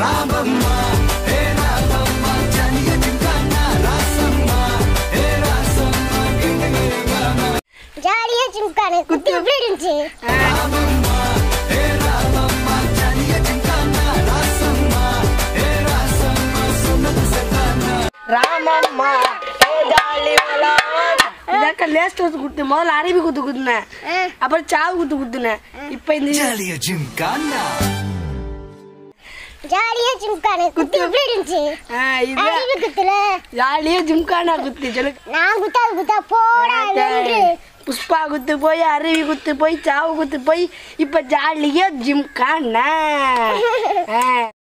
ஜாலியா ஜிம்கான குத்தி எப்படி இருந்துச்சு ராமம்மா ஏ ஜாலி மலாம் இதாக்க லேஸ்ட் குத்து குத்து முதல்ல அரபி குத்து குத்துனேன் ஆ. அப்புறம் சாவு குத்து குத்துனேன் இப்போ இந்த ஜாலியா ஜிம்கானா ஜாலியா ஜிம்கான குத்தி எப்படி இருந்துச்சு ஆ, இது அறிவு குத்துல ஜாலியா ஜிம்கானா குத்து சொல்லு நான் குத்தா அது குத்தா போடா வென்று புஷ்பா குத்து போய் அருவி குத்து போய் சாவு குத்து போய் இப்ப ஜாலியா ஜிம்கானா ஆ